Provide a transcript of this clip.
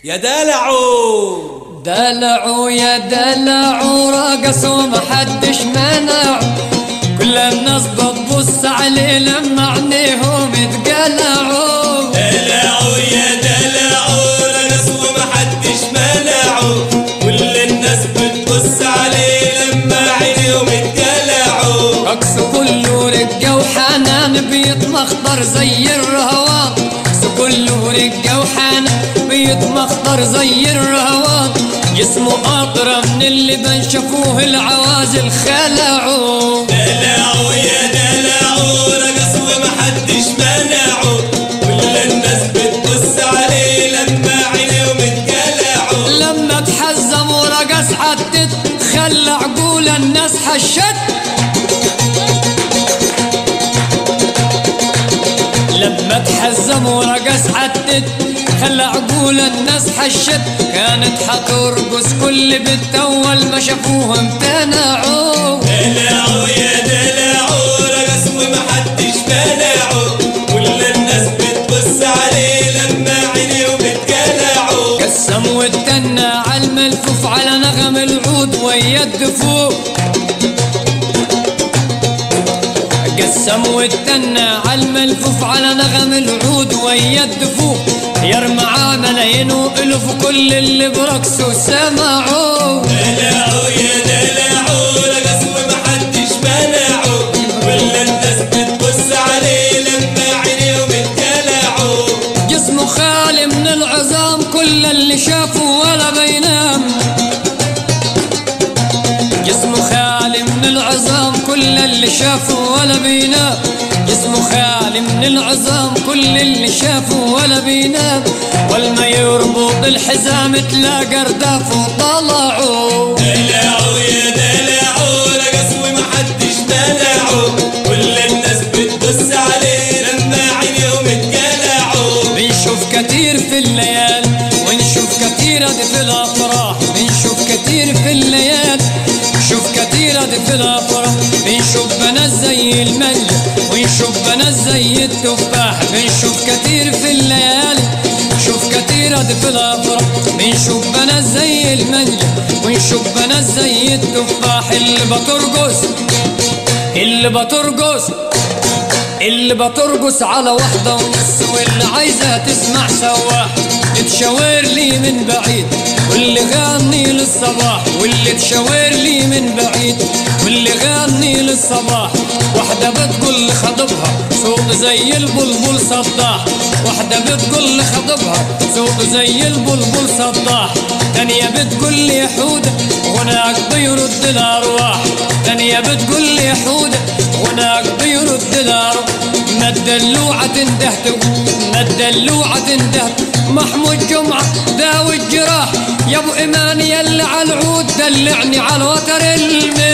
يا دلعو دلعوا يا دلعوا رقص ومحدش منع كل الناس بتبص عليه لما عينيهم اتقلعوا دلعوا يا دلعوا رقص ومحدش منعه كل الناس بتبص عليه لما عينيهم اتقلعوا رقص كله رقة وحنان بيت مخضر زي الرهوان رقص كله رقة وحنان بيت مخضر زي الرهوان جسمه أطرى من اللي بنشفوه العوازل خلعوا دلعوا يا دلعوا رقص ومحدش منعه كل الناس بتبص عليه لما عينيهم اتقلعوا لما تحزم ورقص عدت خلى عقول الناس حشت لما تحزم ورقص عدت خلى عقول الناس حشت كانت حترقص كل بنت اول ما شافوها امتنعوا دلعوا يا دلعوا رقص ومحدش منعه كل الناس بتبص عليه لما عينيهم اتقلعوا قسم والتنى على الملفوف على نغم العود ويا الدفوف قسم والتنى على الملفوف على نغم العود ويا الدفوف يرمع ملايين والف كل اللي برقصوا سمعوا دلعوا يا دلعوا رقص ومحدش منعه كل الناس بتبص عليه لما عينيهم اتقلعوا جسمه خالي من العظام كل اللي شافه ولا بينام جسمه خالي من العظام كل اللي شافه ولا بينام جسمه خالي من العظام كل اللي شافه ولا بينام والما يربط الحزام تلاقى ردافه طلعوا دلعوا يا دلعوا رقص ومحدش منعه كل الناس بتبص عليه لما عينيهم اتقلعوا بنشوف كتير في الليال ونشوف كتير دي في الافراح بنشوف كتير في الليال نشوف كتير دي في الافراح بنشوف بنات زي المانجا ونشوف بنات زي التفاح بنشوف كتير في الليالي نشوف كتير دي في الافراح بنشوف بنات زي المانجا ونشوف بنات زي التفاح اللي بترقص اللي بترقص اللي بترقص على واحدة ونص واللي عايزة تسمع سواح تشاور لي من بعيد واللي غني للصباح واللي تشاور لي من بعيد واللي غني للصباح واحدة بتقول لخطيبها صوت زي البلبل صداح واحدة بتقول لخطيبها صوت زي البلبل صداح تانية بتقول لي يا حودة هناك بيرد الأرواح تانية بتقول لي يا حودة هناك بيرد الأرواح ما الدلوعة تندهت ما الدلوعة تندهت محمود جمعة داوي الجراح يا ابو ايمان يلي على العود دلعني على وتر المياه